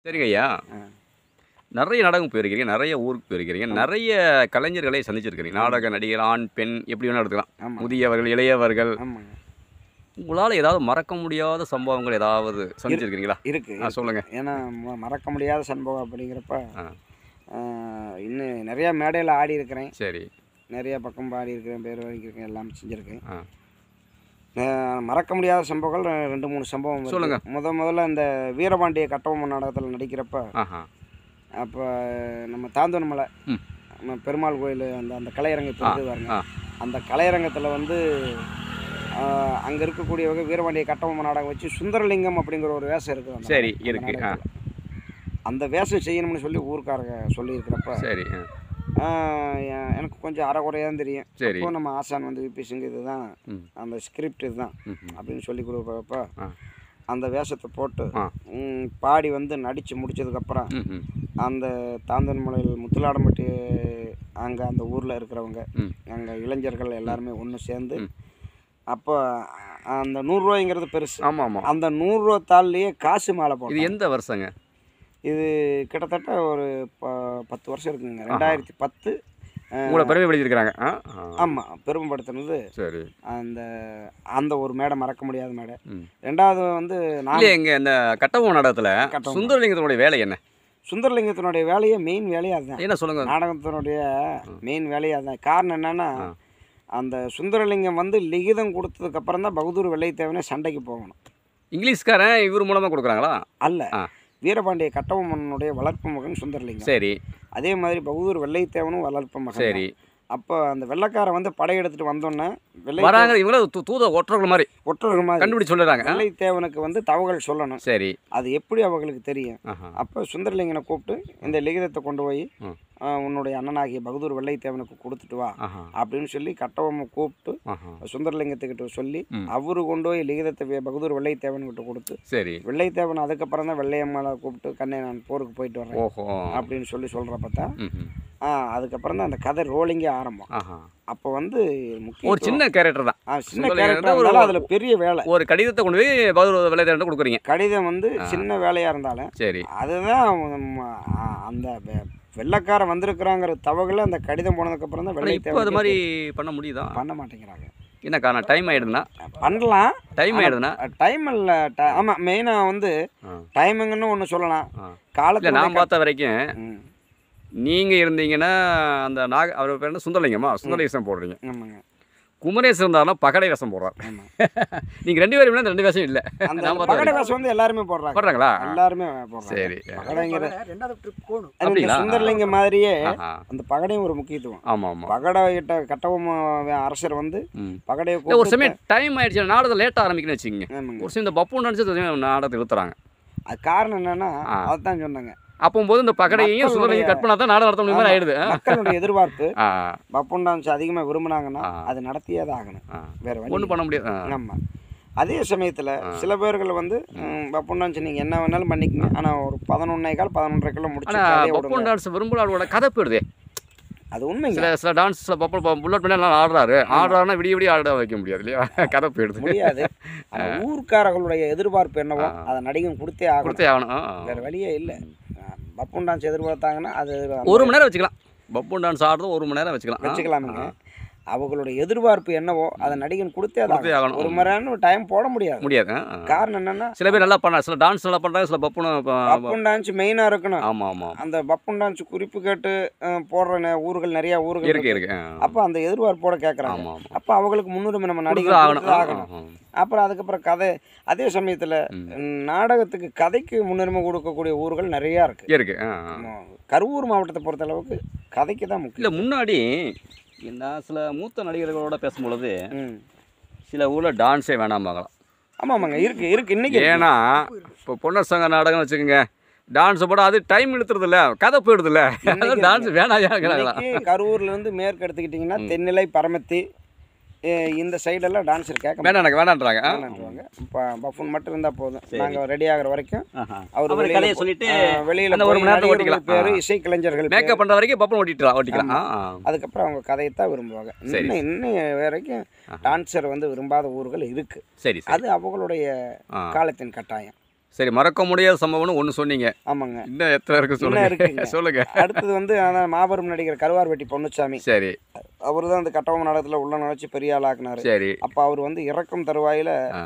சரிங்க ஐயா ஆ. நிறைய நாடகம் போயிருக்கிறீங்க நிறைய ஊருக்கு போயிருக்கிறீங்க நிறைய கலைஞர்களை சந்திச்சிருக்கிறீங்க நாடக நடிகர் ஆண் பெண் எப்படி வேணால் எடுத்துக்கலாம் ஆமாம் முதியவர்கள் இளையவர்கள் ஆமாங்க உங்களால் ஏதாவது மறக்க முடியாத சம்பவங்கள் ஏதாவது சந்திச்சிருக்கிறீங்களா இருக்கு ஆ சொல்லுங்க ஏன்னா ம- மறக்க முடியாத சம்பவம் அப்படிங்கிறப்ப ஆ ஆ, இன்னும் நிறையா மேடையில் ஆடி இருக்கிறேன் சரி நிறைய பக்கம் பாடி இருக்கிறேன் பேர் வாங்கியிருக்கேன் எல்லாம் செஞ்சுருக்கேன் ஆ ஆ, மறக்க முடியாத சம்பவங்கள் ரெ- ரெண்டு மூணு சம்பவம் இருக்கு. சொல்லுங்க. முத முதல்ல இந்த வீரபாண்டிய கட்டபொம்மன் நாடகத்தில் நடிக்கிறப்ப ஆஹா அப்போ நம்ம தாந்தோன்மலை ம். நம்ம பெருமாள் கோயில் அந்த அந்த கலையரங்கத்தில் இருக்கு பாருங்க ஆ அந்த கலையரங்கத்தில் வந்து அங்கே இருக்கக்கூடியவங்க வீரபாண்டிய கட்டபொம்மன் நாடகம் வச்சு சுந்தரலிங்கம் அப்படிங்கிற ஒரு வேஷம் இருக்குது அந்த சரி அந்த இருக்கு ஆ நாடகத்துல. அந்த வேஷம் செய்யணும்னு சொல்லி ஊருக்காரங்க சொல்லியிருக்கிறப்ப சரி ஆ ஆ, எ- எனக்கு கொஞ்சம் அறகுறையாக தான் தெரியும் சரி இப்போ நம்ம ஆசான் வந்து விபி சிங் இதுதான் ம் அந்த ஸ்கிரிப்ட் இதுதான் ம், ம். அப்படின்னு சொல்லி கொடுக்குறப்ப ஆ அந்த வேஷத்தை போட்டு ஆ ம், பாடி வந்து நடித்து முடிச்சதுக்கப்புறம் ம் ம் அந்த தாந்தன்மலையில் முத்துலாடம்பட்டி அங்கே அந்த ஊரில் இருக்கிறவங்க ம் அங்கே இளைஞர்கள் எல்லாருமே ஒன்று சேர்ந்து ம். அப்போ அந்த நூறுரூவாய்ங்கிறது பெருசு ஆமாம் ஆமாம் அந்த நூறுரூவா தாள்லேயே காசு மாலை இது போட்டோம் எந்த வருஷங்க இது கிட்டத்தட்ட ஒரு ப பத்து வருஷம் இருக்குங்க ரெண்டாயிரத்தி பத்து உங்களை பெருமைப்படுத்திருக்கிறாங்க ஆ ஆ. ஆமாம் பெருமைப்படுத்தினது சரி அந்த அந்த ஒரு மேடை மறக்க முடியாத மேடை ம் ரெண்டாவது வந்து நான் இல்லை எங்க இந்த கட்டபொம்மன் நாடகத்தில் கட்டபொம்மன். சுந்தரலிங்கத்தினுடைய வேலை என்ன சுந்தரலிங்கத்தினுடைய வேலையே மெயின் வேலையே அதுதான் என்ன சொல்லுங்க நாடகத்தினுடைய மெயின் வேலையே அதுதான் காரணம் என்னன்னா ஆ. அந்த சுந்தரலிங்கம் வந்து லிகிதம் கொடுத்ததுக்கு அப்புறம் தான் பகதூர் வெள்ளைத்தேவனே சண்டைக்கு போகணும் இங்கிலீஷ்காரன் இவர் மூலமாக கொடுக்குறாங்களா அல்ல ஆ வீரபாண்டிய கட்டபொம்மனுடைய வளர்ப்பு மகன் சுந்தரலிங்கம் சரி அதே மாதிரி பகதூர் வெள்ளைத்தேவனும் வளர்ப்பு மகன் சரி அப்போ அந்த வெள்ளைக்காரன் வந்து படையெடுத்துட்டு வந்தோன்னே வெள்ளை வராங்க இவங்கள தூ தூத ஒற்றர்கள் மாதிரி ஒற்றர்கள் மாதிரி கண்டுபிடிச்சு சொல்லிடுறாங்க ஆ? வெள்ளைத்தேவனுக்கு வந்து தகவல் சொல்லணும் சரி அது எப்படி அவங்களுக்கு தெரியும் ஆஹா அப்போ சுந்தரலிங்கனை கூப்பிட்டு இந்த லிகிதத்தை கொண்டு போய் ம். ஆ, உன்னுடைய அண்ணனாகிய பகதூர் வெள்ளைத்தேவனுக்கு கொடுத்துட்டு வா ஆஹா அப்படின்னு சொல்லி கட்டபொம்மை கூப்பிட்டு ஆஹா சுந்தரலிங்கத்துக்கிட்ட சொல்லி ம். அவரு கொண்டு போய் லிகிதத்தை வே- பகதூர் வெள்ளைத்தேவன்கிட்ட கொடுத்து சரி வெள்ளைத்தேவன் அதுக்கப்புறம் தான் வெள்ளையம்மாவை கூப்பிட்டு கண்ணே நான் போருக்கு போயிட்டு வரேன் ஓஹோ அப்படின்னு சொல்லி சொல்கிறப்ப தான் ம் ம். ஆ, அதுக்கப்புறம் தான் அந்த கதை ரோலிங்கே ஆரம்பம் ஆஹா அப்போ வந்து முக்கிய ஒரு சின்ன கேரக்டர் தான் ஆ, சின்ன சுந்தரலிங்கம் கேரக்டர் ஒரு- இருந்தாலும் அதில் பெரிய வேலை ஒரு கடிதத்தை கொண்டு போய் பகதூர் விளையாட்டு கொடுக்குறீங்க கடிதம் வந்து சின்ன வேலையாக இருந்தாலும் சரி அதுதான் ம், ஆ, அந்த வெ- வெள்ளைக்காரன் வந்திருக்கிறாங்கிற தவகளை அந்த கடிதம் போனதுக்கப்புறம் தான் ஆனால் இப்போ அது வெள்ளைத்தேவன் மாதிரி பண்ண முடியுதா பண்ண மாட்டேங்கிறாங்க என்ன காரணம் டைம் ஆயிடுதுன்னா பண்ணலாம் டைம் ஆயிடுதுன்னா டைம் இல்லை ஆமாம் மெயினாக வந்து ஆ டைமிங்னு ஒன்று சொல்லலாம் ஆ. இல்லை காலத்தில் நான் பார்த்த வரைக்கும் ம் நீங்கள் இருந்தீங்கன்னா அந்த நாக அவர் பேர் என்ன சுந்தரலிங்கம்மா சுந்தரலிங்கம் போடுறீங்க ஆமாங்க குமரேசன் இருந்தாலும் பகடை வேஷம் போடுறார் ஆமாம் நீங்கள் ரெண்டு பேரும் இல்லைன்னா ரெண்டு வேஷம் இல்லை அந்த நான் பார்த்த பகடை வரைக்கும். வேஷம் வந்து எல்லாருமே போடுறாங்க போடுறாங்களா எல்லாருமே போடுறாங்க சரி பகடைங்கிற ரெண்டாவது ட்ரிப் போகணும் அது இந்த அப்படிங்களா? சுந்தரலிங்கம் மாதிரியே ஆஹா அந்த பகடையும் ஒரு முக்கியத்துவம் ஆமாம் ஆமாம் பகடை கிட்ட கட்டவும் அரசர் வந்து ம் பகடையை இல்லை ஒரு கூப்பிட்டு சமயம் டைம் ஆயிடுச்சு நாடகத்தை லேட்டாக ஆரம்பிக்கணும்னு வச்சுக்கோங்க ஆமாங்க ஒரு சமயம் இந்த பப்பு நினச்சி நாடகத்தை இழுத்துறாங்க அது காரணம் என்னன்னா ஆ. அதுதான் சொன்னாங்க அப்போம்போது இந்த பகடையும் மக்களுடைய- சுந்தரலிங்கம் கட் பண்ணா தான் நாடகம் நடத்த முடியுமா ஆமா. ஆயிடுது ஆ? மக்களுடைய எதிர்பார்ப்பு ஆ பப்புன் டான்ஸ் அதிகமாக விரும்புனாங்கன்னா ஆ. அது நடத்தியே தான் ஆகணும் ஆ வேற வழி ஒன்றும் பண்ண முடியாது ஆ. ஆமாம் அதே சமயத்தில் சில பேர்கள் வந்து ம், பப்புன் டான்ஸ் நீங்கள் என்ன வேணாலும் பண்ணிக்கங்க ஆனால் ஒரு பதினொன்னே கால் பதினொன்றரை கிலோ முடிச்சு ஆனால் கதையை பப்பன் விடுங்க டான்ஸ் விரும்புகிறாளோட கதை போயிடுதே அது உண்மைங்க சில சில டான்ஸில் பப்பன் புல்லட் பண்ணி எல்லாம் ஆடுறாரு ஆடுறாருன்னா விடிய விடிய ஆட வைக்க முடியாது இல்லையா கதை போயிடுது முடியாது ஆனா ஊர்க்காரர்களுடைய எதிர்பார்ப்பு என்னவோ ஆ. அதை நடிகன் கொடுத்தே ஆகணும் கொடுத்தே ஆகணும் ஆ, ஆ. வேற வழியே இல்லை பப்புன் டான்ஸ் எதிர்பார்த்தாங்கன்னா அது ஒரு மணி நேரம் வச்சுக்கலாம் பப்பன் டான்ஸ் ஆடுறது ஒரு மணி நேரம் வச்சுக்கலாம் ஆ. வச்சுக்கலாமுங்க அவங்களுடைய எதிர்பார்ப்பு என்னவோ அதை நடிகன் கொடுத்தே தான் கொடுத்தே ஆகணும். ஒரு மணி நேரம் டைம் போட முடியாது முடியாது ஆ, ஆ. காரணம் என்னன்னா சில பேர் நல்லா பண்ண சில டான்ஸ் நல்லா பண்ணுறாங்க சில பப்புன்னு பப்புன் டான்ஸ் மெயினாக இருக்கணும் ஆமாம் ஆமாம் அந்த பப்புன் டான்ஸ் குறிப்பு கேட்டு அஹ், போடுற நே- ஊர்கள் நிறைய ஊர்கள் இருக்கு இருக்கு ஆ. அப்போ அந்த எதிர்பார்ப்போட கேட்குறாங்க ஆமாம் ஆமாம் அப்போ அவங்களுக்கு முன்னுரிமை நம்ம கொடுத்து நடிகர் ஆகணும் கொடுத்து ஆ, ஆகணும் ஆ, ஆ. அப்புறம் அதுக்கப்புறம் கதை அதே சமயத்தில் நாடகத்துக்கு கதைக்கு முன்னுரிமை கொடுக்கக்கூடிய ஊர்கள் நிறையா இருக்குது இருக்கு ஆ ஆ. கரூர் மாவட்டத்தை பொறுத்த அளவுக்கு கதைக்கு தான் முக்கியம் இல்லை முன்னாடி நான் சில மூத்த நடிகர்களோட பேசும்பொழுது ம் சில ஊரில் டான்ஸே வேணாம்பாங்களாம் ஆமாம் ஆமாங்க இருக்கு இருக்கு இன்னைக்கு இருக்கு. ஏன்னா இப்போ பொன்னர் சங்க நாடகம் வச்சுக்கோங்க டான்ஸ் போட அது டைம் இழுத்துறதில்ல கதை போயிடுதுல்ல இன்னைக்கு டான்ஸ் வேணாயாங்கிறாங்களா இன்னைக்கு கரூர்ல இருந்து மேற்கு எடுத்துக்கிட்டிங்கன்னா தென்னிலை பரமத்தி அஹ் இந்த சைடெல்லாம் டான்ஸர் கேட்க வேணாம் எனக்கு வேணான்றாங்க ஆ? மாட்டாங்க இப்போ பஃபன் மட்டும் இருந்தால் போதும் நாங்கள் ரெடி ஆகிற வரைக்கும் ஆஹா. அவர் அப்புறம் வெளியில கதையை போ- சொல்லிட்டு ஆஹ் வெளியில அந்த ஒரு போய் மணி நேரத்தை நடிகர்கள் ஓட்டிக்கலாம். பேரு ஆ. இசைக்கலைஞர்கள் பேரு. மேக்கப் பண்ணுற வரைக்கும் பப்பன் ஓட்டிக்கலாம் ஓட்டிக்கலாம் ஆ ஆ. அதுக்கப்புறம் அவங்க கதையை தான் விரும்புவாங்க சரி. இன்னும் இன்னும் வரைக்கும் டான்ஸர் வந்து விரும்பாத ஊர்கள் இருக்கு சரி சரி அது அவங்களுடைய ஆ காலத்தின் கட்டாயம் சரி மறக்க முடியாத சம்பவம்னு ஒன்று சொன்னீங்க ஆமாங்க இன்னும் எத்தனை இருக்கு இன்னும் இருக்குங்க. சொல்லுங்க சொல்லுங்க அடுத்தது வந்து அதான் மாபெரும் நடிகர் கருவார்பட்டி பொன்னுச்சாமி சரி அவர் தான் அந்த கட்டபொம்மன் நாடகத்தில் உள்ள நுழைச்சி பெரிய ஆளாக்குனாரு சரி அப்போ அவர் வந்து இறக்கும் தருவாயில் ஆ.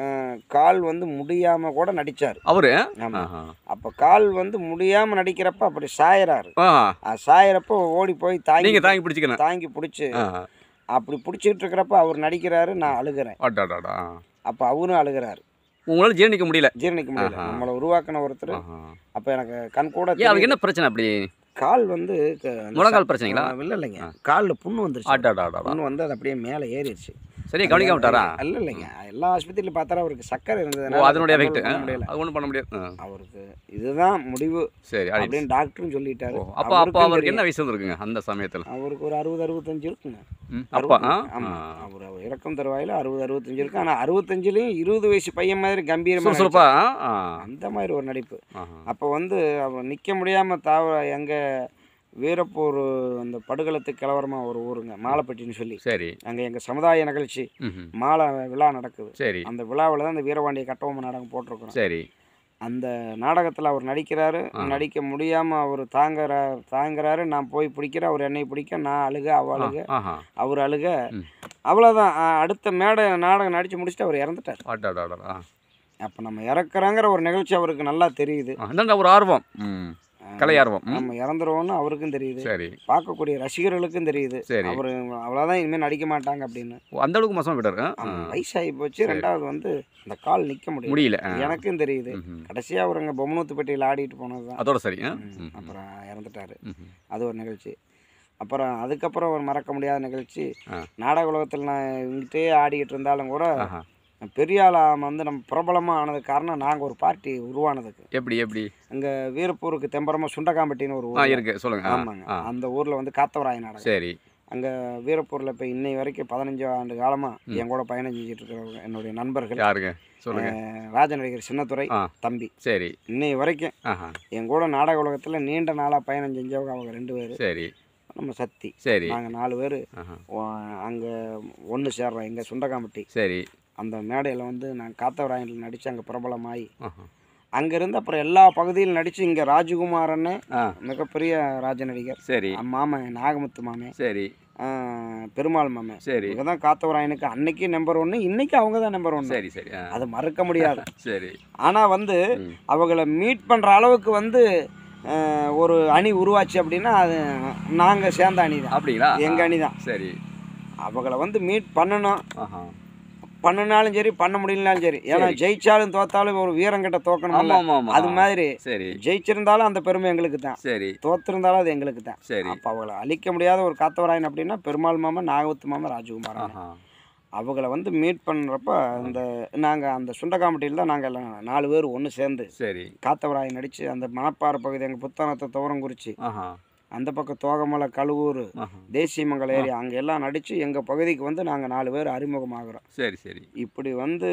கால் வந்து முடியாம கூட நடிச்சார் அவரு ஆமா ஆஹா. அப்போ கால் வந்து முடியாம நடிக்கிறப்ப அப்படி சாயறாரு ஆ அது சாயறப்ப ஓடி போய் தாங்கி நீங்க தாங்கி பிடிச்சிக்கணும் தாங்கி பிடிச்சி ஆஹா. அப்படி பிடிச்சிட்டு இருக்கிறப்ப அவர் நடிக்கிறாரு நான் அழுகிறேன் அடாடாடா அப்போ அவரும் அழுகிறாரு உங்களால ஜீரணிக்க முடியல ஜீரணிக்க முடியல ஆஹா. நம்மளை உருவாக்கின ஒருத்தர் ஆஹா. அப்போ எனக்கு கண் கூட ஏன் அதுக்கு தெரியுது. என்ன பிரச்சனை அப்படி கால் வந்து க- அந்த முழங்கால் ச- பிரச்சனைங்களா ஆ, இல்ல இல்லைங்க காலில் புண்ணு வந்துருச்சு அடாடாடா புண்ணு வந்து அது அப்படியே மேலே ஏறிடுச்சு சரியா கவனிக்க விட்டாரா இல்ல இல்லைங்க எல்லா ஆஸ்பத்திரியிலும் பார்த்தா அவருக்கு சக்கரை ஓ இருந்ததுனால அதனுடைய control எஃபெக்ட் பண்ண முடியல அது ஒன்றும் பண்ண முடியாது ஆ. அவருக்கு இதுதான் முடிவு சரி ஆயிடுச்சு. அப்படின்னு டாக்டரும் சொல்லிட்டாரு ஓ அப்போ அப்போ அவருக்கும் அவருக்கு தெரியும். என்ன வயசு இருந்திருக்குங்க அந்த சமயத்தில் அவருக்கு ஒரு அறுபது அறுபத்தஞ்சு இருக்குங்க ம், அப்பா ஆ ஆமா ஆ. அவர் அவர் இறக்கம் தருவாயில் அறுபது அறுபத்தஞ்சு இருக்கு ஆனா அறுபத்தஞ்சுலயும் இருபது வயசு பையன் மாதிரி கம்பீரமா சுறுசுறுப்பா ஆ ஆ. நடிச்சார். அந்த மாதிரி ஒரு நடிப்பு ஆஹா. அப்போ வந்து அவர் நிக்க முடியாம தாவ எங்க வீரப்பூர் அந்த படுகளத்து கிளவரமா ஒரு ஊருங்க மாலைப்பட்டின்னு சொல்லி சரி அங்க எங்க சமுதாய நிகழ்ச்சி ம்ஹும். மாலை விழா நடக்குது சரி அந்த விழாவில் தான் இந்த வீரபாண்டிய கட்டபொம்மன் நாடகம் போட்டிருக்கிறோம் சரி அந்த நாடகத்தில் அவர் நடிக்கிறாரு ஆ. நடிக்க முடியாமல் அவர் தாங்குற தாங்குறாரு நான் போய் பிடிக்கிறேன் அவர் என்னை பிடிக்க நான் அழுக அவ ஆ, அழுக ஆஹா அவர் அழுக ம். அவ்வளோதான் அடுத்த மேடை நாடகம் நடித்து முடிச்சுட்டு அவர் இறந்துட்டார் அடாடாடா ஆ. அப்போ நம்ம இறக்குறாங்கிற ஒரு நிகழ்ச்சி அவருக்கு நல்லா தெரியுது ஆ, இந்தாண்ட ஒரு ஆர்வம் ம் கலை ஆர்வம் ம். நம்ம இறந்துருவோம்னு அவருக்கும் தெரியுது சரி பார்க்கக்கூடிய ரசிகர்களுக்கும் தெரியுது சரி அவர் அவ்வளோதான் இனிமேல் நடிக்க மாட்டாங்க அப்படின்னு ஓ, அந்த அளவுக்கு மோசமாக விட்டாரு ஆ? ஆமா, ஆ. வயசாகி போச்சு ரெண்டாவது வந்து இந்த கால் நிற்க முடியும் முடியல ஆ. எனக்கும் தெரியுது ம்ஹும். கடைசியாக அவர் அங்கே பொம்மனூத்துப்பட்டியில் ஆடிட்டு போனது தான் அதோட சரி ஆ? ம், ம்ஹும். அப்புறம் இறந்துட்டாரு ம்ஹும். அது ஒரு நிகழ்ச்சி அப்புறம் அதுக்கப்புறம் ஒரு மறக்க முடியாத நிகழ்ச்சி ஆ. நாடக உலகத்தில் நான் இங்கிட்டே ஆடிக்கிட்டு இருந்தாலும் கூட ஆஹா பெரிய ஆளாக வந்து நம்ம பிரபலமாக ஆனதுக்கு காரணம் நாங்கள் ஒரு பார்ட்டி உருவானதுக்கு எப்படி எப்படி அங்கே வீரப்பூருக்கு தெம்பரமாக சுண்டக்காம்பட்டின்னு ஒரு ஆ ஊர் இருக்கு சொல்லுங்க ஆ, ஆமாங்க ஆ அந்த ஊரில் வந்து காத்தவராய நாடகம் சரி அங்கே வீரப்பூரில் இப்போ இன்னை வரைக்கும் பதினஞ்சு ஆண்டு காலமாக ம். என் கூட பயணம் செஞ்சுட்டு இருக்கிறவங்க என்னுடைய நண்பர்கள் யாருங்க சொல்லுங்க அஹ், ராஜ நடிகர் சின்னத்துறை ஆ. தம்பி சரி இன்னை வரைக்கும் ஆஹா என் கூட நாடக உலகத்தில் நீண்ட நாளாக பயணம் செஞ்சவங்க அவங்க ரெண்டு பேர் சரி நம்ம சக்தி சரி நாங்கள் நாலு பேர் ஆஹா அங்கே ஒன்று சேர்றோம் எங்கள் சுண்டகாம்பட்டி சரி அந்த மேடையில் வந்து நான் காத்தவராயனில் நடித்து அங்கே பிரபலமாகி ஆஹா அங்கேருந்து அப்புறம் எல்லா பகுதியிலும் நடித்து இங்கே ராஜகுமாரன்னு ஆ மிகப்பெரிய ராஜ நடிகர் சரி மாமன் நாகமுத்து மாமன் சரி ஆஹ், பெருமாள் மாமன் சரி இவங்க தான் காத்தவராயனுக்கு அன்னைக்கு நம்பர் ஒன்று இன்னைக்கு அவங்க தான் நம்பர் ஒன்று சரி சரி ஆ அது மறக்க முடியாது சரி ஆனால் வந்து ம். அவங்கள மீட் பண்ணுற அளவுக்கு வந்து ஆஹ், ஒரு அணி உருவாச்சு அப்படின்னா அது நாங்கள் சேர்ந்த அணி தான் அப்படிங்களா எங்கள் அணி தான் சரி அவங்கள வந்து மீட் பண்ணணும் ஆஹா பண்ணினாலும் சரி பண்ண முடியலனாலும் சரி ஏன்னா சரி. ஜெயிச்சாலும் தோத்தாலும் ஒரு வீரங்கிட்ட ஆமா தோக்கணும்ல ஆமா ஆமா அது மாதிரி சரி ஜெயிச்சிருந்தாலும் அந்த பெருமை எங்களுக்கு தான் சரி தோத்திருந்தாலும் அது எங்களுக்கு தான் சரி அப்போ அவங்கள அழிக்க முடியாத ஒரு காத்தவராயன் அப்படின்னா பெருமாள் மாமா நாகவத்து மாமா ராஜகுமார் ஆஹா அவங்கள வந்து மீட் பண்ணுறப்ப அந்த நாங்கள் அந்த சுண்டகாம்பட்டியில் தான் நாங்கள் எல்லாம் நாலு பேர் ஒன்று சேர்ந்து சரி காத்தவராயன் நடித்து அந்த மணப்பாறை பகுதி எங்கள் புத்தகத்தை துவரங்குறிச்சி ஆஹா அந்த பக்கம் தோகமலை கழுவூர் ஆஹா தேசியமங்கலம் ஏரியா அங்கே எல்லாம் நடித்து எங்கள் பகுதிக்கு வந்து நாங்கள் நாலு பேர் அறிமுகமாகிறோம் சரி சரி இப்படி வந்து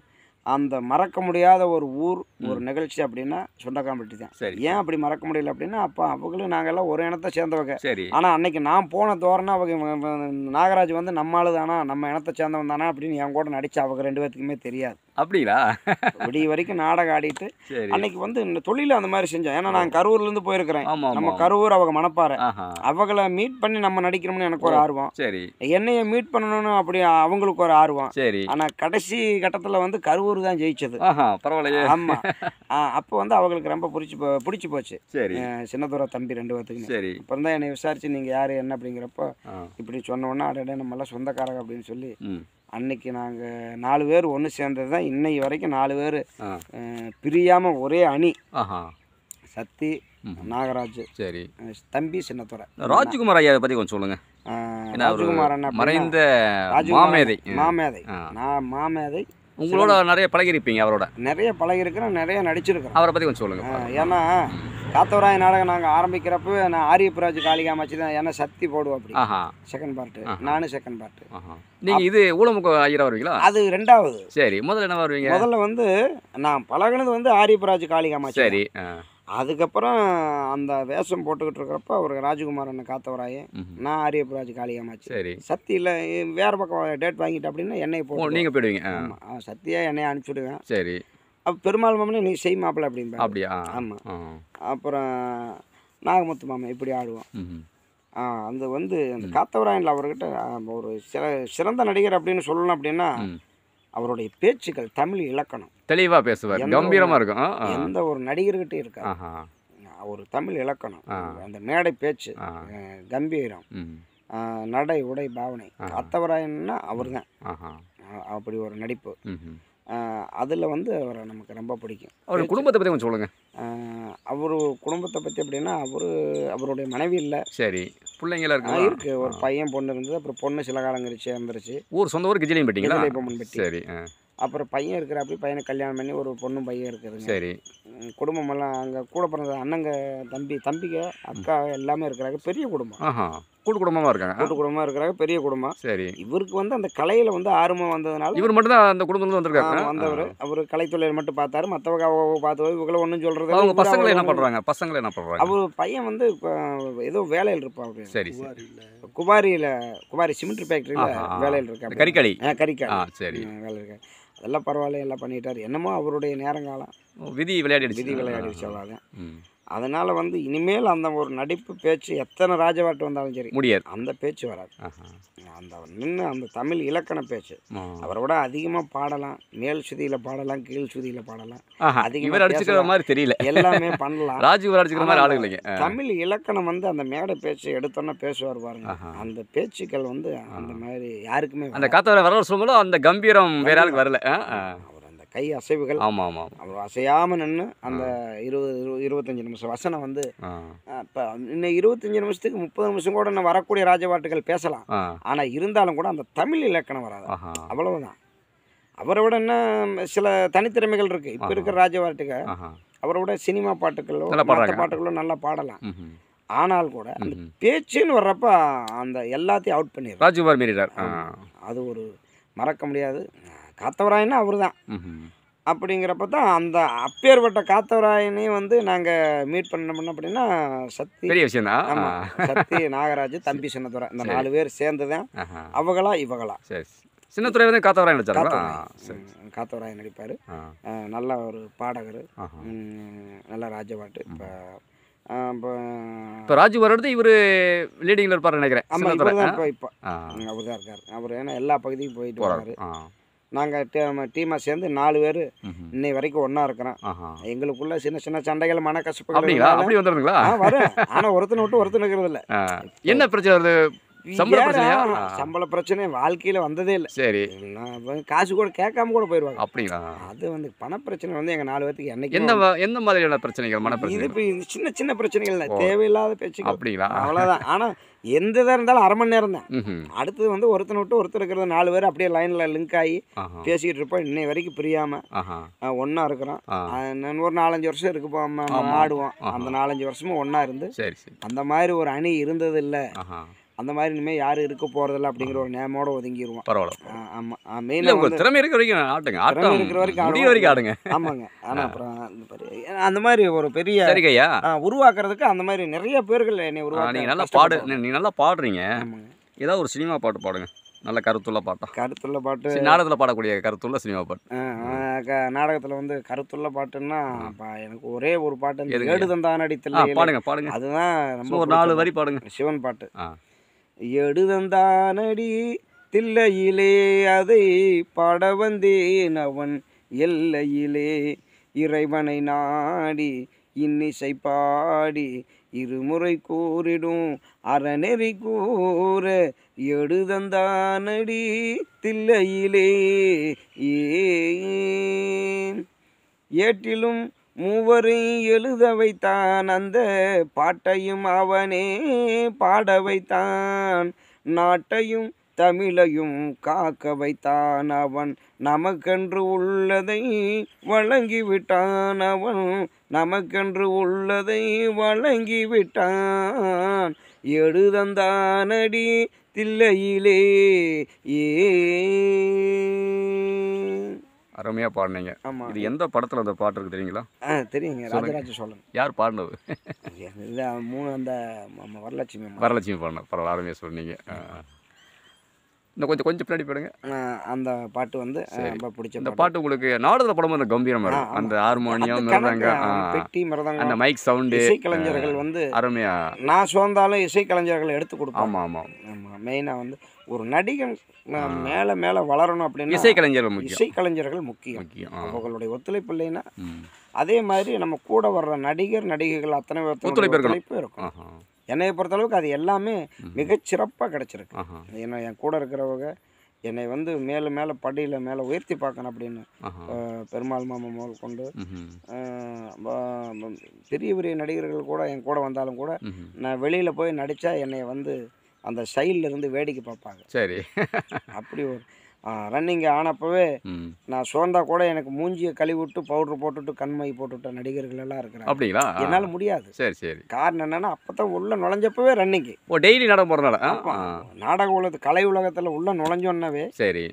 அந்த மறக்க முடியாத ஒரு ஊர் ஒரு நிகழ்ச்சி அப்படின்னா சுண்டக்காம்பட்டி தான் சரி ஏன் அப்படி மறக்க முடியல அப்படின்னா அப்போ அவங்களும் நாங்கெல்லாம் ஒரு இனத்தை சேர்ந்தவங்க சரி ஆனால் அன்னைக்கு நான் போன தோரணை அவங்க இவங்க- இவங்க நாகராஜ் வந்து நம்ம ஆளு தானா நம்ம இனத்தை சேர்ந்தவன் தானா அப்படின்னு என் கூட நடிச்சு அவங்க ரெண்டு பேர்த்துக்குமே தெரியாது அப்படிங்களா விடிய வரைக்கும் நாடகம் ஆடிட்டு சரி அன்னைக்கு வந்து இந்த தொழில அந்த மாதிரி செஞ்சோம் ஏன்னா நான் கரூர்லேருந்து போயிருக்கிறேன் ஆமா நம்ம ஆமா கரூர் அவங்க மணப்பாறை ஆஹா அவங்கள மீட் பண்ணி நம்ம நடிக்கணும்னு எனக்கு ஒரு ஆர்வம் சரி என்னைய மீட் பண்ணணும்னு அப்படி அவங்களுக்கு ஒரு ஆர்வம் சரி ஆனால் கடைசி கட்டத்தில் வந்து கரூர் தான் ஜெயிச்சது ஆஹா பரவாயில்லையே ஆமாம் அப்போ வந்து அவங்களுக்கு ரொம்ப பிடிச்சி போ பிடிச்சி போச்சு சரி அஹ் சின்னதுரை தம்பி ரெண்டு பேர்த்துக்குமே சரி அப்புறம் தான் என்னை விசாரிச்சு நீங்கள் யார் என்ன அப்படிங்கிறப்போ ஆ இப்படி சொன்ன உடனே அடடே நம்மளாம் சொந்தக்காரங்க அப்படின்னு சொல்லி ம் அன்னைக்கு நாங்கள் நாலு பேர் ஒன்று சேர்ந்தது தான் இன்னைக்கு வரைக்கும் நாலு பேர் ஆ பிரியாமல் ஒரே அணி ஆஹா சக்தி ம். நாகராஜ் சரி அஹ் தம்பி சின்னத்துறை ராஜ்குமார் ஐயாவை பற்றி கொஞ்சம் சொல்லுங்க அஹ் ஏன்னா அவரு ராஜகுமார் அண்ணா அப்படின்னா மறைந்த ராஜகுமாரன் மாமேதை மாமேதை ஆ. நான் மாமேதை உங்களோட நிறைய பழகிருப்பீங்க அவரோட நிறைய பழகிருக்கிறேன் நிறைய நடிச்சிருக்கிறேன் அவரை பற்றி கொஞ்சம் சொல்லுங்க அஹ் ஏன்னா காத்தவராய நாடகம் நாங்கள் ஆரம்பிக்கிறப்ப நான் ஆரியப்புராஜ் காளிகாமாச்சி தான் ஏன்னா சக்தி போடுவோம் அப்படி ஆஹா செகண்ட் பார்ட்டு ஆஹா. நானும் செகண்ட் பார்ட்டு ஆஹா நீங்கள் இது ஊழமுக ஐயரா வருவீங்களா அது ரெண்டாவது சரி முதல்ல என்ன வருவீங்க முதல்ல வந்து நான் பழகுனது வந்து ஆரியப்புராஜ் காளிகாமாச்சி சரி ஆ அதுக்கப்புறம் அந்த வேஷம் போட்டுக்கிட்டு இருக்கிறப்ப அவர் ராஜகுமார் அண்ணன் காத்தவராய ம்ஹும். நான் ஆரியப்புராஜ் காளிகாமாச்சி சரி சக்தி இல்லை வேறு பக்கம் டேட் வாங்கிட்டு அப்படின்னா என்னையை ஓ போட்டு நீங்கள் போயிடுவீங்க ஆ ஆமாம் சத்தியாக என்னையை அனுப்பிச்சுடுவேன் சரி அப்போ பெருமாள் மாமனே நீ செய் மாப்பிள்ள அப்படின்பா அப்படியா ஆமாம் ஆ அப்புறம் நாகமுத்து மாமன் இப்படி ஆடுவோம் ம் ஆ, அந்த வந்து அந்த காத்தவராயனில் அவர்கிட்ட ஆ, ஒரு சிற சிறந்த நடிகர் அப்படின்னு சொல்லணும் அப்படின்னா ம். அவருடைய பேச்சுக்கள் தமிழ் இலக்கணம் தெளிவாக பேசுவார் எந்த கம்பீரமாக இருக்கும் ஆ, ஆ. எந்த ஒரு நடிகர்கிட்ட இருக்கா ஆஹா ஒரு தமிழ் இலக்கணம் ஆ. அந்த மேடை பேச்சு ஆ அஹ், கம்பீரம் ம் அஹ், நடை உடை பாவனை காத்தவராயன்னா அவர் தான் ஆஹா அப்படி ஒரு நடிப்பு ம் அதில் வந்து அவரை நமக்கு ரொம்ப பிடிக்கும் அவர் குடும்பத்தை பற்றி கொஞ்சம் சொல்லுங்கள் அவர் குடும்பத்தை பற்றி அப்படின்னா அவர் அவருடைய மனைவி இல்லை சரி பிள்ளைங்களா இருக்கு இருக்கு ஒரு பையன் பொண்ணு இருந்தது அப்புறம் பொண்ணு சில காலம் கழிச்சு இறந்துருச்சு ஊர் சொந்த ஊர் கிஜிலையும் பெட்டிங்களா இதில் இப்போ முன்பட்டி சரி ஆ அப்புறம் பையன் இருக்கிறாப்படி பையனை கல்யாணம் பண்ணி ஒரு பொண்ணும் பையன் இருக்குதுங்க சரி ம், குடும்பமெல்லாம் அங்கே கூட பிறந்த அண்ணங்க தம்பி தம்பிங்க அக்கா எல்லாமே இருக்கிறாங்க பெரிய குடும்பம் ஆஹா கூட்டு குடும்பமாக இருக்காங்க ஆ, கூட்டு குடும்பமாக இருக்கிறாங்க பெரிய குடும்பம் சரி இவருக்கு வந்து அந்த கலையில் வந்து ஆர்வம் வந்ததுனால இவர் மட்டும்தான் அந்த குடும்பத்துல வந்திருக்காரு வந்தவர் அவர் கலைத்துறையில் மட்டும் பார்த்தாரு மற்றவங்க அவங்க பார்த்து இவங்கள ஒன்றும் சொல்கிறது அவங்க பசங்களை என்ன பண்ணுறாங்க பசங்களை என்ன பண்ணுறாங்க அவர் பையன் வந்து இப்போ ஏதோ வேலையில் இருப்பான் சரி சரி குபாரியில் குபாரி சிமெண்ட் ஃபேக்ட்ரியில் ஆஹா, ஆ. வேலையில் இந்த இருக்கா கறிக்கடை ஆ கறிக்காடு ஆ சரி ம், வேலை இருக்கு அதெல்லாம் பரவாயில்ல எல்லாம் பண்ணிட்டாரு என்னமோ அவருடைய நேரங்காலம் விதி விளையாடிடுச்சு விதி விளையாடிச்சு அவ்வளோதான் ம். அதனால் வந்து இனிமேல் அந்த ஒரு நடிப்பு பேச்சு எத்தனை ராஜபாட்டு வந்தாலும் சரி முடியாது அந்த பேச்சு வராது ஆஹா அந்த நின்று அந்த தமிழ் இலக்கண பேச்சு ஆ. அவரை விட அதிகமாக பாடலாம் மேல் சுதியில் பாடலாம் கீழ் சுதியில் பாடலாம் ஆஹா அதிகமா இவர் அடிச்சுக்கிற பேசலாம். மாதிரி தெரியல எல்லாமே பண்ணலாம் ராஜு இவர் அடிச்சுக்கிற மாதிரி ஆனா, ஆளு இல்லைங்க ஆ. தமிழ் இலக்கணம் வந்து அந்த மேடை பேச்சு எடுத்தோன்னா பேசுவார் பாருங்க ஆஹா. அந்த பேச்சுக்கள் வந்து அந்த மாதிரி யாருக்குமே அந்த காத்தார வர சொல்லும்போது அந்த கம்பீரம் வேற யாருக்கு வரல ஆ, ஆ. அவர் அந்த கை அசைவுகள் ஆமா ஆமா ஆமா. அவர் அசையாமல் நின்று அந்த இருபது இரு- இருபத்தஞ்சு நிமிஷம் வசனம் வந்து ஆ. இப்போ இன்னும் இருபத்தஞ்சு நிமிஷத்துக்கு முப்பது நிமிஷம் கூட இன்னும் வரக்கூடிய ராஜபாட்டுகள் பேசலாம் ஆ. ஆனால் இருந்தாலும் கூட அந்த தமிழ் இலக்கணம் வராது ஆஹா அவ்வளவுதான் அவரை விட என்ன சில தனித்திறமைகள் இருக்குது இப்போ இருக்கிற ராஜபாட்டுக ஆஹா அவரை விட சினிமா பாட்டுகளோ நல்லா மற்ற பாடுறாங்க. பாட்டுகளோ நல்லா பாடலாம் ம்ஹும். ஆனால் கூட அந்த ம்ஹும். பேச்சுன்னு வர்றப்ப அந்த எல்லாத்தையும் அவுட் பண்ணிடுறாரு ராஜ்குமார் மீறிடார் ஆ. அது ஒரு மறக்க முடியாது காத்தவராயன்னா அவர் தான் ம்ஹும். அப்படிங்கிறப்ப தான் அந்த அப்பேற்பட்ட காத்தவராயனையும் வந்து நாங்கள் மீட் பண்ணோம்னா அப்படின்னா சக்தி பெரிய விஷயம் தான் ஆமாம் சக்தி நாகராஜ் தம்பி சின்னதுரை இந்த சரி. நாலு பேர் சேர்ந்து தான் ஆஹா அவங்களா இவங்களா சரி சின்னத்துறை வந்து காத்தவராயன் நடிச்சாருங்களா ஆ, காத்தவராயன் சரி ம், காத்தவராயன் நடிப்பார் ஆ. நல்ல ஒரு பாடகர் ஆஹா நல்ல ராஜபாட்டு இப்போ இப்போ இப்போ ராஜ்குமார் எடுத்து இவர் லீடிங்கில் இருப்பார் நினைக்கிறேன் ஆமாம் சின்னத்துறை இவர் தான் ஆ? இப்போ இப்போ ஆ அவர் தான் இருக்கார் அவர் ஏன்னா எல்லா பகுதிக்கும் போயிட்டு போகிறார் வராரு ஆ நாங்கள் டீமாக சேர்ந்து நாலு பேர் ம்ஹும். இன்னை வரைக்கும் ஒன்றா இருக்கிறோம் ஆஹா எங்களுக்குள்ள சின்ன சின்ன சண்டைகள் மனக்கசப்புகள் அப்படிங்களா இருந்தாலும் அப்படி வந்துடுதுங்களா ஆ வரும் ஆனால் ஒருத்தனை விட்டு ஒருத்தன் இருக்கிறது இல்லை ஆ. என்ன பிரச்சனை வருது சம்பள பிரச்சனையா? ஆ. சம்பள பிரச்சனை வாழ்க்கையில் வந்ததே இல்லை சரி நான் வந்து காசு கூட கேட்காம கூட போயிடுவாங்க அப்படிங்களா அது வந்து பணப்பிரச்சனை வந்து எங்கள் நாலு பேர்த்துக்கு என்னைக்கு எந்த வ- எந்த மாதிரியான பிரச்சனைகள் மன இது பிரச்சனை இப்போ இது சின்ன சின்ன பிரச்சனைகள் தான் ஓ. தேவையில்லாத பேச்சுக்கள் அப்படிங்களா அவ்வளோதான் ஆனால் எந்த இதாக இருந்தாலும் அரை மணி நேரம் தான் ம்ஹும். அடுத்தது வந்து ஒருத்தனை விட்டு ஒருத்தர் இருக்கிறது நாலு பேர் அப்படியே லைனில் லிங்க் ஆகி ஆஹா பேசிக்கிட்டு இருப்போம் இன்னை வரைக்கும் பிரியாமல் ஆஹா ஒன்றா இருக்கிறோம் ஆ ஆஹ் நான் ஒரு நாலஞ்சு வருஷம் இருக்கு போ- நம்ம ஆமா. ஆடுவோம் ஆஹா. அந்த நாலஞ்சு வருஷமும் ஒன்றா இருந்து சரி சரி அந்த மாதிரி ஒரு அணி இருந்தது இல்லை ஆஹா அந்த மாதிரி இனிமேல் யாரும் இருக்க போகிறதில்ல அப்படிங்கிற ஒரு நேமோட ஒதுங்கிடுவோம் பரவாயில்ல ஆமாம் இல்ல மெயினாக உங்க வந்து திறமை இருக்கிற வரைக்கும் ஆட்டுங்க திறமை ஆட்டம் இருக்கிற வரைக்கும் முடிய ஆடுவோம். வரைக்கும் ஆடுங்க ஆமாங்க ஆனால் அப்புறம் அந்த மாதிரி அந்த மாதிரி ஒரு பெரிய சரிங்க ஐயா ஆ, உருவாக்குறதுக்கு அந்த மாதிரி நிறைய பேர்கள் என்னை ஆ, உருவாக்க நீங்க நல்லா பாடு கஷ்டப்பட்டாங்க. நீங்க நல்லா பாடுறீங்க ஆமாங்க ஏதாவது ஒரு சினிமா பாட்டு பாடுங்க நல்ல கருத்துள்ள பாட்டா கருத்துள்ள பாட்டு சரி, நாடகத்துல பாடக்கூடிய கருத்துள்ள சினிமா பாட்டு நாடகத்தில் வந்து கருத்துள்ள பாட்டுன்னா அப்ப எனக்கு ஒரே ஒரு பாட்டு இந்த எதுங்க? ஏடு தந்தான் ஆ அடித்தல் பாடுங்க பாடுங்க அதுதான் சும்மா ரொம்ப ஒரு நாலு பிடிச்ச வரி பாடுங்க பாட்டு. சிவன் பாட்டு ஆ எடுதந்தானடி தில்லையிலே அதை பாட வந்தேன் அவன் எல்லையிலே இறைவனை நாடி இன்னிசை பாடி இருமுறை கூறிடும் அறநெறி கூற எடுதந்தானடி தில்லையிலே ஏன் ஏட்டிலும் மூவரை எழுத வைத்தான் அந்த பாட்டையும் அவனே பாட வைத்தான் நாட்டையும் தமிழையும் காக்க வைத்தான் அவன் நமக்கென்று உள்ளதை வழங்கி விட்டான் அவன் நமக்கென்று உள்ளதை வழங்கி விட்டான் எழுதந்தானடி தில்லையிலே ஏ அருமையா பாடுனீங்க ஆமாம் இது எந்த படத்துல அந்த பாட்டு இருக்கு தெரியுங்களா ஆ தெரியுங்க ராஜராஜ சோழன் யார் பாடினது இது மூணு அந்த ம- வரலட்சுமி அம்மா. வரலட்சுமி பாடின பரவாயில்ல அருமையா சொன்னீங்க ஆ. இன்னும் கொஞ்சம் கொஞ்சம் பின்னாடி போயிடுங்க அஹ் அந்த பாட்டு வந்து அஹ், சரி. ரொம்ப பிடிச்ச இந்த பாட்டு பாட்டு உங்களுக்கு நாடகத்தில் படமும் அந்த கம்பீரமாக ஆ, இருக்கும் ஆமா. அந்த ஹார்மோனியம் அந்த கணக்கு, மிருதங்கம் அவன் ஆ, பெட்டி அந்த மிருதங்கம் மைக் சவுண்டு இசைக்கலைஞர்கள் வந்து அருமையா நான் சோர்ந்தாலும் இசைக்கலைஞர்கள் எடுத்து கொடுப்பாங்க ஆமாம் ஆமாம் ஆமாம் மெயினாக வந்து ஒரு நடிகன் ம- மேலே மேலே வளரணும் அப்படின்னா இசைக்கலைஞர் முக்கியம் இசைக்கலைஞர்கள் முக்கியம் முக்கியம் ஆ. அவர்களுடைய ஒத்துழைப்பு இல்லைன்னா ம். அதே மாதிரி நம்ம கூட வர்ற நடிகர் நடிகைகள் அத்தனை பேர்த்தோட ஒத்துழைப்பு இருக்கணும். ஒத்துழைப்பு இருக்கும் ஆஹா என்னைய பொறுத்தளவுக்கு அது எல்லாமே ம். மிகச்சிறப்பாக கிடச்சிருக்கு ஆஹா ஏன்னா என் கூட இருக்கிறவங்க என்னை வந்து மேலே மேலே படியில் மேலே உயர்த்தி பார்க்கணும் அப்படின்னு ஆஹா அஹ், பெருமாள் மாமா முதல் கொண்டு ம்ஹும். அஹ், ப- ப- பெரிய பெரிய நடிகர்கள் கூட என் கூட வந்தாலும் கூட ம்ஹும். நான் வெளியில் போய் நடித்தா என்னை வந்து அந்த சைடில் இருந்து வேடிக்கை பார்ப்பாங்க சரி அப்படி ஒரு ரன்னிங் ஆனப்பவே ம் நான் சோர்ந்தா கூட எனக்கு மூஞ்சியை கழுவி விட்டு பவுட்ரு போட்டுட்டு கண்மை போட்டுட்ட நடிகர்கள் எல்லாம் இருக்கிறாங்க அப்படிங்களா ஆ. என்னால் முடியாது சரி சரி காரணம் என்னன்னா அப்போ தான் உள்ள நுழைஞ்சப்பவே ரன்னிங்கு ஓ டெய்லி நாடகம் போகிறனால ஆமா. நாடக உலகத்து கலை உலகத்தில் உள்ள நுழைஞ்சோன்னவே சரி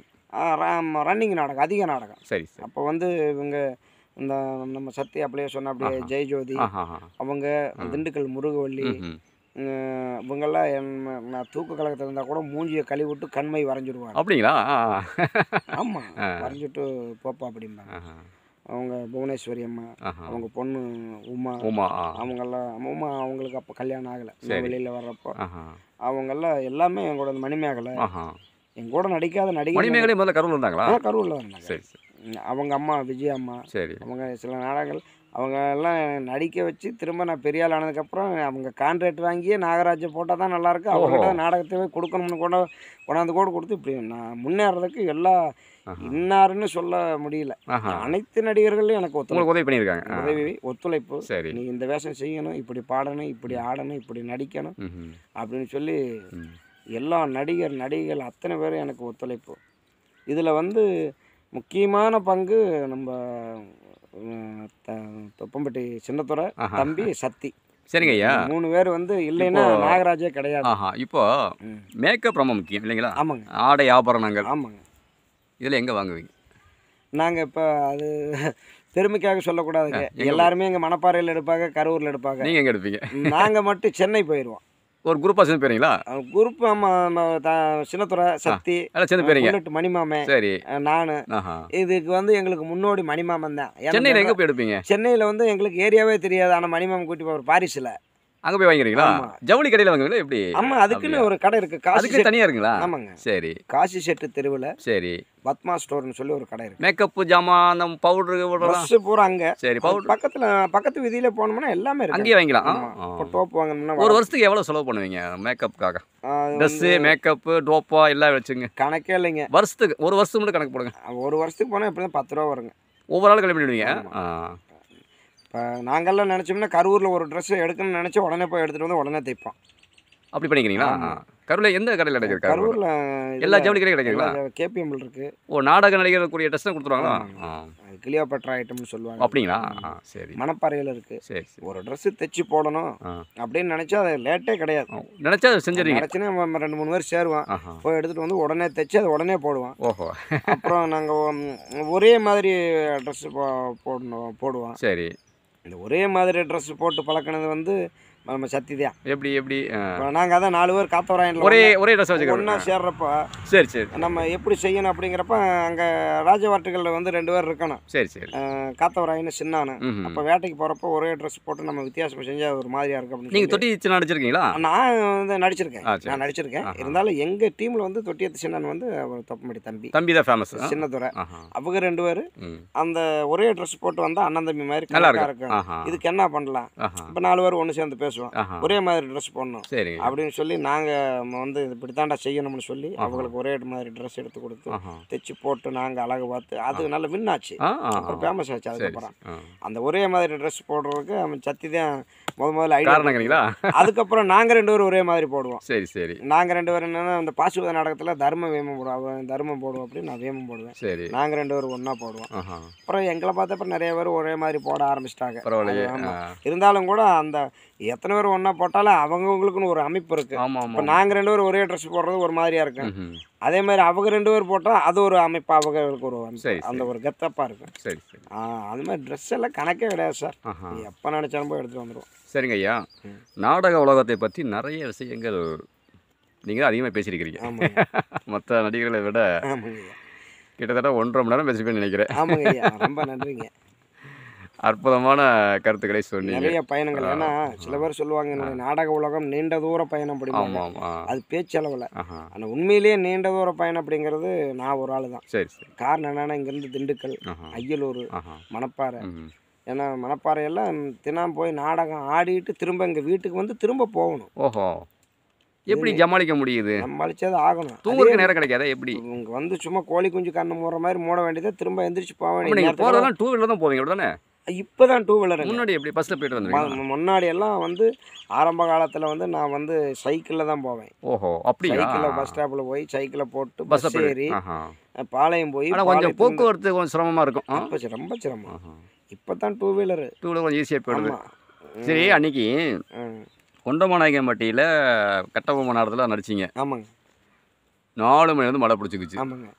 ரன்னிங் நாடகம் அதிக நாடகம் சரி சரி அப்போ வந்து இவங்க இந்த நம்ம சத்யா அப்படியே சொன்ன அப்படியே ஆஹா. ஜெயஜோதி ஆஹா ஆஹா. அவங்க திண்டுக்கல் முருகவள்ளி ம்ஹும். அஹ் இவங்கெல்லாம் என் நான் தூக்க கழகத்தில் இருந்தால் கூட மூஞ்சியை கழுவி விட்டு கண்மை வரைஞ்சிடுவாங்க அப்படிங்களா ஆ, ஆ. ஆமாம் ஆ. வரைஞ்சிட்டு போப்பா அப்படிம்பாங்க ஆஹா. அவங்க புவனேஸ்வரி அம்மா ஆஹா. அவங்க பொண்ணு உமா உமா ஆ. அவங்கெல்லாம் உமா அவங்களுக்கு அப்போ கல்யாணம் ஆகலை சரி. வெளியில் வர்றப்போ ஆஹா அவங்கெல்லாம் எல்லாமே என் கூட இந்த மணிமேகலை ஆஹா என் கூட நடிக்காத நடிகை மணிமேகலை முதல்ல கரூர் இருந்தாங்களா கரூரில் இருந்தாங்க சரி சரி ம், அவங்க அம்மா விஜய் அம்மா சரி அவங்க சில நாடகங்கள் அவங்க எல்லாம் நடிக்க வச்சு திரும்ப நான் பெரிய ஆள் ஆனதுக்கப்புறம் அவங்க கான்ட்ராக்ட் வாங்கியே நாகராஜை போட்டால் தான் நல்லாயிருக்கு அவங்கள்ட்ட நாடகத்தையே கொடுக்கணும்னு கூட கொண்டாந்து கூட கொடுத்து இப்படி நான் முன்னேறதுக்கு எல்லா ஆஹா. இன்னாருன்னு சொல்ல முடியல ஆஹா அனைத்து நடிகர்களையும் எனக்கு ஒத்துழைப்பு உங்களுக்கு உதவி பண்ணியிருக்காங்க ஆ. உதவி ஒத்துழைப்பு சரி நீ இந்த வேஷம் செய்யணும் இப்படி பாடணும் இப்படி ஆடணும் இப்படி நடிக்கணும் ம்ஹும். அப்படின்னு சொல்லி ம். எல்லா நடிகர் நடிகைகள் அத்தனை பேரும் எனக்கு ஒத்துழைப்பு இதில் வந்து முக்கியமான பங்கு நம்ம உம், த- தொப்பம்பட்டி சின்னத்துறை ஆஹா. தம்பி சக்தி சரிங்க ஐயா மூணு பேர் வந்து இல்லைன்னா இப்போ- நாகராஜே கிடையாது ஆஹா இப்போ ம். மேக்கப் ரொம்ப முக்கியம் இல்லைங்களா ஆமாங்க ஆடை ஆபரணங்கள் ஆமாங்க இதில் எங்கே வாங்குவீங்க நாங்கள் இப்போ அது பெருமைக்காக சொல்லக்கூடாதுங்க எங்க எல்லாருமே எங்கள் மணப்பாறையில் எடுப்பாங்க கரூரில் எடுப்பாங்க நீங்கள் எங்கே எடுப்பீங்க நாங்கள் மட்டும் சென்னை போயிடுவோம் ஒரு குரூப்பாக சேர்ந்து போயிருங்களா குரூப் ஆமாம் சின்னத்துறை சக்தி எல்லாம் சேர்ந்து போயிருங்க புல்லட் மணிமாமே சரி நான் ஆஹா இதுக்கு வந்து எங்களுக்கு முன்னோடி மணிமாமன் தான் ஏன்னா சென்னையில் எங்கே போய் எடுப்பீங்க சென்னையில் வந்து எங்களுக்கு ஏரியாவே தெரியாது ஆனால் மணிமாமன் கூட்டி போவார் பாரிஸில் அங்கே போய் வாங்கிறீங்களா ஆமா. ஜவுளி கடையில் வாங்குவீங்களா எப்படி ஆமாம் அதுக்குன்னு ஒரு கடை இருக்குது காசி அதுக்கு செட் தனியாக இருக்குங்களா ஆமாங்க சரி காசி செட்டு தெருவில் சரி பத்மா ஸ்டோர்னு சொல்லி ஒரு கடை இருக்குது மேக்கப்பு ஜாமான் அந்த பவுடரு போடுறலாம் பஸ்ஸு பூரா அங்கே சரி பவுடர் பக்கத்தில் பக்கத்து வீதியில் போனோம்னா எல்லாமே இருக்கு அங்கேயே வாங்கிக்கலாம் ஆமா. ஆ. இப்போ டோப் வாங்கணும்னா ஒரு வருஷத்துக்கு எவ்வளோ செலவு பண்ணுவீங்க மேக்கப்புக்காக அது ட்ரெஸ்ஸு மேக்கப்பு டோப்பா எல்லாம் வச்சுங்க கணக்கே இல்லைங்க வருஷத்துக்கு ஒரு வருஷத்துக்கு மட்டும் கணக்கு போடுங்க ஒரு வருஷத்துக்கு போனால் எப்படி பத்து ரூபா வருங்க ஒவ்வொரு ஆள் கிளம்பி பண்ணிடுவீங்க ஆ இப்போ நாங்கள்லாம் நினச்சோம்னா கரூரில் ஒரு ட்ரெஸ் எடுக்கணும்னு நினச்சி உடனே போய் எடுத்துகிட்டு வந்து உடனே தைப்போம் அப்படி பண்ணிக்கிறீங்களா ஆமா. கரூரில் எந்த கடையில் கிடைக்குது கரூர் கரூரில் எல்லா ஜவுளி கடையும் கிடைக்குங்களா கேபிஎம்ல இருக்குது ஓ நாடக நடிகர்களுக்குரிய ட்ரெஸ் கொடுத்துருவாங்களா ஆ கிளியோபட்ரா ஐட்டம்னு சொல்லுவாங்க அப்படிங்களா ஆ சரி மணப்பாறையில் இருக்குது சரி சரி ஒரு ட்ரெஸ்ஸு தைச்சி போடணும் ஆ அப்படின்னு நினச்சா அது லேட்டே கிடையாது ஆ. நினைச்சா செஞ்சிருவீங்க நினச்சினா ரெண்டு மூணு பேர் சேருவான் ஆஹா போய் எடுத்துகிட்டு வந்து உடனே தைச்சி அதை உடனே போடுவான் ஓஹோ அப்புறம் நாங்கள் ஒரே மாதிரி ட்ரெஸ்ஸு போ போடணும் போடுவோம் சரி இந்த ஒரே மாதிரி ட்ரெஸ் போட்டு பழக்கினது வந்து நம்ம சக்தி தான் எப்படி எப்படி ஆ. இப்போ நாங்கள் அதான் நாலு பேர் காத்தவராயனில் ஒரே ஒரே ட்ரெஸ் ஒன்றா வச்சுக்கிறோம் சேர்றப்ப சரி சரி நம்ம எப்படி செய்யணும் அப்படிங்கிறப்ப அங்கே ராஜவாட்டுகளில் வந்து ரெண்டு பேர் இருக்கணும் சரி சரி அஹ் காத்தவராயன்னு சின்னானு ம் அப்போ வேட்டைக்கு போகிறப்ப ஒரே ட்ரெஸ் போட்டு நம்ம வித்தியாசமாக செஞ்சால் அது ஒரு மாதிரியாக இருக்கும் அப்படின்னு நீங்கள் சொல்லி- தொட்டி சின்ன நடிச்சிருக்கீங்களா நான் வந்து நடிச்சிருக்கேன் ஆ, சரி. நான் நடிச்சிருக்கேன் ஆஹா. இருந்தாலும் எங்கள் டீமில் வந்து தொட்டியத்து சின்னான் வந்து அவர் தப்பமடி தம்பி தம்பி தான் ஃபேமஸ் சின்னதுரை ஆஹா அவங்க ரெண்டு பேர் ம் அந்த ஒரே ட்ரெஸ் போட்டு வந்தால் அண்ணன் தம்பி மாதிரி நல்லா கணக்காக இருக்கும் இருக்கும் ஆஹா இதுக்கு என்ன பண்ணலாம் ஆஹா இப்போ நாலு பேர் ஒன்று சேர்ந்து பேசுவோம் ஆஹா ஒரே மாதிரி ட்ரெஸ் போடணும் சரிங்க அப்படின்னு சொல்லி நாங்கள் வந்து இப்படி தாண்டா செய்யணும்னு சொல்லி அவங்களுக்கு ஒரே மாதிரி ட்ரெஸ் எடுத்து கொடுத்து ஆஹா தைச்சு போட்டு நாங்கள் அழகு பார்த்து அது நல்ல வின் ஆச்சு ஆ ஆ அப்புறம் ஃபேமஸ் ஆச்சு சரி அதுக்கப்புறம் ஆ. அந்த ஒரே மாதிரி ட்ரெஸ் போடுறதுக்கு அவன் சத்தி தான் முத முதல்ல ஐடியா காரணங்கிறீங்களா அதுக்கப்புறம் நாங்கள் ரெண்டு பேரும் ஒரே மாதிரி போடுவோம் சரி சரி நாங்கள் ரெண்டு பேரும் என்னன்னா இந்த பாசுபத நாடகத்தில் தர்ம வேமம் போடுவோம் அவன் தர்மம் போடுவோம் அப்படின்னு நான் வேமம் போடுவேன் சரி நாங்கள் ரெண்டு பேரும் ஒன்றா போடுவோம் ஆஹா அப்புறம் எங்களை பார்த்தப்ப நிறைய பேர் ஒரே மாதிரி போட ஆரம்பிச்சிட்டாங்க பரவாயில்லையே ஆமா. ஆ. இருந்தாலும் கூட அந்த எத்தனை பேர் ஒன்றா போட்டாலும் அவங்கவுங்களுக்குன்னு ஒரு அமைப்பு இருக்குது ஆமா இப்போ ஆமா நாங்கள் ரெண்டு பேரும் ஒரே ட்ரெஸ் போடுறது ஒரு மாதிரியா இருக்கும் ம்ஹும். அதே மாதிரி அவங்க ரெண்டு பேர் போட்டால் அது ஒரு அமைப்பு அவங்களுக்கு ஒரு அமைப்பு. சரி, அந்த ஒரு கெத்தப்பாக இருக்கும் சரி சரி ஆ அது மாதிரி ட்ரெஸ் எல்லாம் கணக்கே கிடையாது சார் ஆஹா எப்போ நினச்சாலும் போய் எடுத்துகிட்டு வந்துடுவோம் சரிங்க ஐயா ம். நாடக உலகத்தை பற்றி நிறைய விஷயங்கள் நீங்கள் தான் அதிகமாக பேசியிருக்கிறீங்க ஆமாங்க மற்ற நடிகர்களை விட ஆமாங்க ஐயா கிட்டத்தட்ட ஒன்றரை மணி நேரம் பேசிப்பேன்னு நினைக்கிறேன் ஆமாங்க ஐயா ரொம்ப நன்றிங்க அற்புதமான கருத்துக்களை சொன்னீங்க நிறைய பயணங்கள் ஏன்னா சில பேர் சொல்லுவாங்க என்னுடைய நாடக உலகம் நீண்ட தூர பயணம் அப்படிம்பாங்க ஆமாம் ஆமாம் அது பேச்சளவில் ஆஹா ஆனால் உண்மையிலேயே நீண்ட தூர பயணம் அப்படிங்கிறது நான் ஒரு ஆள் தான் சரி சரி காரணம் என்னன்னா இங்கேருந்து திண்டுக்கல் ஆஹா அய்யலூர் ஆஹா மணப்பாறை ம் ஏன்னா மணப்பாறையெல்லாம் தினம் போய் நாடகம் ஆடிட்டு திரும்ப எங்கள் வீட்டுக்கு வந்து திரும்ப போகணும் ஓஹோ எப்படி ஜமாளிக்க முடியுது சமாளிச்சது ஆகணும் தூங்குறதுக்கு நேரம் கிடைக்காதா எப்படி இங்கே வந்து சும்மா கோழி குஞ்சு கண்ணு மூடுற மாதிரி மூட வேண்டியதை திரும்ப எந்திரிச்சு போக அப்போ வேண்டிய நீங்கள் போகிறதெல்லாம் டூ வீலர் தான் போவீங்க தானே இப்போ தான் டூ வீலர் முன்னாடி எப்படி பஸ்ஸில் போயிட்டு வந்துருவீங்க முன்னாடி எல்லாம் வந்து ஆரம்ப காலத்தில் வந்து நான் வந்து சைக்கிளில் தான் போவேன் ஓஹோ அப்படியா சைக்கிளில் பஸ் ஸ்டாப்பில் போய் சைக்கிளில் போட்டு பஸ்ஸில் பஸ் போயிட்டு ஏறி ஆஹா பாளையம் போய் ஆனால் கொஞ்சம் பாளையத்துல போக்குவரத்து கொஞ்சம் சிரமமாக இருக்கும் ஆ இருந்து- இப்ப ரொம்ப சிரமம் ஆஹா இப்போ தான் டூ வீலரு டூ வீலர் கொஞ்சம் ஈஸியாக போயிடுது ஆமாம் சரி அன்னைக்கு கொண்டமாநாயகம்பட்டியில் கட்டபொம்ம நாடகத்தில் நடிச்சிங்க ஆமாங்க நாலு மணி வந்து மழை பிடிச்சிக்குச்சு ஆமாங்க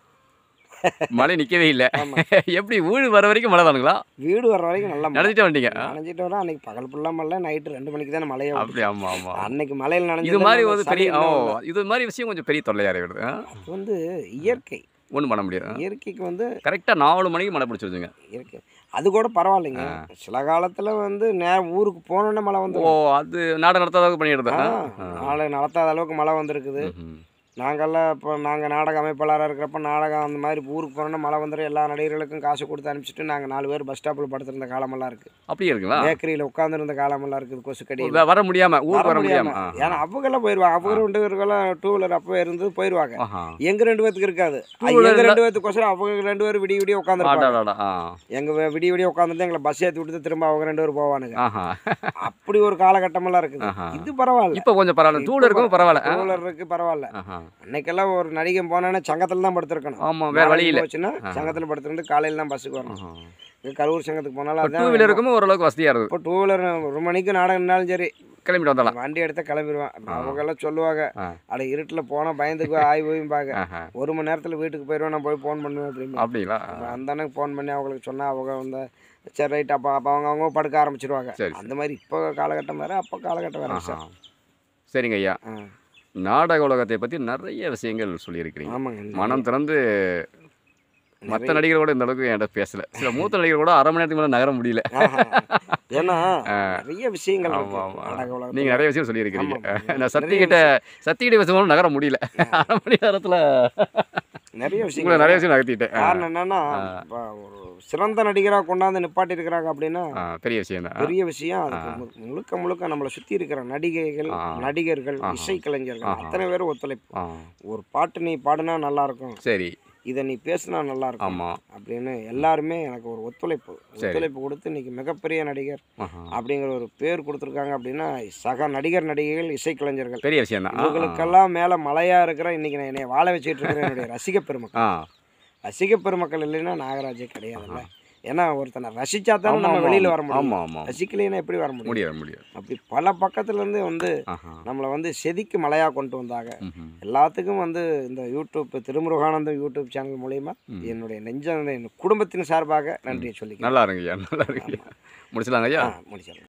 மழை நிற்கவே இல்லை ஆமா. எப்படி வீடு வர வரைக்கும் மழை தானுங்களா வீடு வர்ற வரைக்கும் நல்லா மழை. நடந்துட்டு வந்துட்டீங்க ஆ? நனைஞ்சிட்டு வரோம் அன்னைக்கு பகல் ஃபுல்லாக மழை நைட்டு ரெண்டு மணிக்கு தானே மழையே வருது. அப்படி ஆமாம் ஆமாம் அன்னைக்கு மழையில் இது நனைஞ்சது மாதிரி நம்ம ஒரு பெரிய சளி ஓ இன்னும் இது மாதிரி விஷயம் கொஞ்சம் பெரிய தொல்லையாக வருது அது வந்து இயற்கை ஒன்றும் பண்ண முடியாது இயற்கைக்கு வந்து கரெக்டாக நாலு மணிக்கு மழை பிடிச்சிருச்சுங்க இயற்கை அது கூட பரவாயில்லைங்க சில காலத்தில் வந்து நேரம் ஊருக்கு போனோன்னே மழை வந்து ஓ அது நாடகம் நடத்தாத பண்ணிடுது ஆ? நாளை நடத்தாத அளவுக்கு மழை வந்திருக்குது ம்ஹும். நாங்கள்லாம் இப்போ நாங்கள் நாடக அமைப்பாளராக இருக்கிறப்ப நாடகம் அந்த மாதிரி ஊருக்கு போனோன்னா மழை வந்துடும் எல்லா நடிகர்களுக்கும் காசு கொடுத்து அனுப்பிச்சிட்டு நாங்கள் நாலு பேர் பஸ் ஸ்டாப்பில் படுத்திருந்த காலமெல்லாம் இருக்குது அப்படியே இருக்குங்களா பேக்கரியில் உட்காந்துருந்த காலமெல்லாம் இருக்குது கொசுக்கடி வ- வர முடியாம ஊருக்கு வர முடியாம ஆ. ஏன்னா அவங்கெல்லாம் போயிடுவாங்க அவங்க ரெண்டு பேருக்கெல்லாம் டூ வீலர் அப்போ இருந்து போயிடுவாங்க ஆஹா எங்க ரெண்டு பேத்துக்கு இருக்காது Two-wheeler எங்க ரெண்டு பேத்துக்கோசரம் அவங்க ரெண்டு பேரும் விடிய விடிய உட்காந்துருப்பாங்க ஆடாடாடா ஆ எங்க வே- விடிய விடிய உட்காந்துட்டு எங்களை பஸ் ஏற்றி விட்டு திரும்ப அவங்க ரெண்டு பேரும் போவானுங்க ஆஹா அப்படி ஒரு காலகட்டமெல்லாம் இருக்குது ஆஹா. இது பரவாயில்ல இப்போ கொஞ்சம் பரவாயில்ல டூல இருக்கும் பரவாயில்ல ஆ? டூ வீலர் இருக்கு பரவாயில்ல ஆஹா அன்னைக்கெல்லாம் ஒரு நடிகன் போனானே சங்கத்தில் தான் படுத்திருக்கணும் ஆமா வேற வழி இல்ல போச்சுன்னா சங்கத்தில் படுத்திருந்து காலையில் தான் பஸ்ஸுக்கு வரணும் ஆஹா. இங்க கரூர் சங்கத்துக்கு போனாலும் டூ அதான் வீலர் இருக்கும் ஓரளவுக்கு வசதியா இருக்குது இப்போ டூ வீலர் ஒரு மணிக்கு நாடகம்னாலும் சரி கிளம்பிட்டு வந்தலாம் வண்டி எடுத்து கிளம்பிடுவான் அவங்க எல்லாம் சொல்லுவாங்க ஆ. அட இருட்டில் போனால் பயந்துக்கு ஆய் போயும் பார்க்க ஆஹா ஒரு மணி நேரத்தில் வீட்டுக்கு போயிடுவேன் நான் போய் ஃபோன் பண்ணுவேன் அப்படின்னு அப்படிங்களா அப்புறம் அந்த அண்ணனுக்கு ஃபோன் பண்ணி அவங்களுக்கு சொன்னால் அவங்க வந்து சரி ரைட் அப்போ அப்போ அவங்க அவங்க படுக்க ஆரம்பிச்சிருவாங்க சரி. அந்த மாதிரி இப்போ காலகட்டம் வேறு அப்போ காலகட்டம் வேறு ஆஹா சார் சரிங்க ஐயா ஆ நாடக உலகத்தை பற்றி நிறைய விஷயங்கள் சொல்லியிருக்கிறீங்க ஆமாங்க மனம் திறந்து மற்ற நடிகர்களோட இந்த அளவுக்கு என்கிட்ட பேசல சில மூத்த நடிகர் கூட அரை மணி நேரத்துக்கு மேலே நகர முடியல ஆஹா. ஏன்னா நிறைய விஷயங்கள் இருக்கு ஆமா, ஆமா. நாடக உலகத்துல. நீங்கள் நிறைய விஷயம் சொல்லியிருக்கிறீங்க ஆமா. நான் சத்திக்கிட்ட சத்திக்கிட்ட பேசும்போது நகர முடியல அரை மணி நேரத்தில் நிறைய உங்களை விஷயங்கள் நிறைய விஷயம் நகர்த்திட்டேன் ஆ, காரணம் என்னன்னா இப்போ ஒரு சிறந்த நடிகராக கொண்டாந்து நிப்பாட்டி இருக்கிறாங்க அப்படின்னா ஆ, பெரிய விஷயம் தான் பெரிய விஷயம் அதுக்கு மு- முழுக்க முழுக்க நம்மளை சுற்றி இருக்கிற நடிகைகள் ஆ. நடிகர்கள் இசைக்கலைஞர்கள் அத்தனை பேரும் ஒத்துழைப்பு ஆ ஒரு பாட்டு நீ பாடுனா நல்லா இருக்கும் சரி இதை நீ பேசுனா நல்லா இருக்கும் ஆமாம் அப்படின்னு எல்லாருமே எனக்கு ஒரு ஒத்துழைப்பு ஒத்துழைப்பு கொடுத்து இன்னைக்கு மிகப்பெரிய நடிகர் ஆஹா அப்படிங்கிற ஒரு பேர் கொடுத்துருக்காங்க அப்படின்னா சக நடிகர் நடிகைகள் இசைக்கலைஞர்கள் பெரிய விஷயம் தான் இவங்களுக்கெல்லாம் மேலே மலையாக இருக்கிற இன்னைக்கு நான் என்னை வாழ வச்சுட்டு இருக்கிற என்னுடைய ரசிக பெருமக்கள் ஆ ரசிக பெருமக்கள் இல்லைன்னா நாகராஜே கிடையாதுல்ல ஏன்னா ஒருத்தனை ரசிச்சா தானே ஆமா, நம்ம ஆமா, வெளியில் வர முடியும் ஆமாம் ஆமாம் ரசிக்கலைன்னா எப்படி வர முடியும் முடியாது முடியாது அப்படி பல பக்கத்துலேருந்து வந்து ஆஹா நம்மளை வந்து செதிக்கு மலையாக கொண்டு வந்தாங்க ம்ஹும். எல்லாத்துக்கும் வந்து இந்த யூடியூப் திருமுருகானந்தம் யூடியூப் சேனல் மூலயமா என்னுடைய நெஞ்ச என் குடும்பத்தின் சார்பாக நன்றியை சொல்லிக்கிறேன் நல்லா இருங்க ஐயா நல்லா இருக்கு ஐயா முடிச்சலாங்க ஐயா ஆ முடிச்சிடலாம்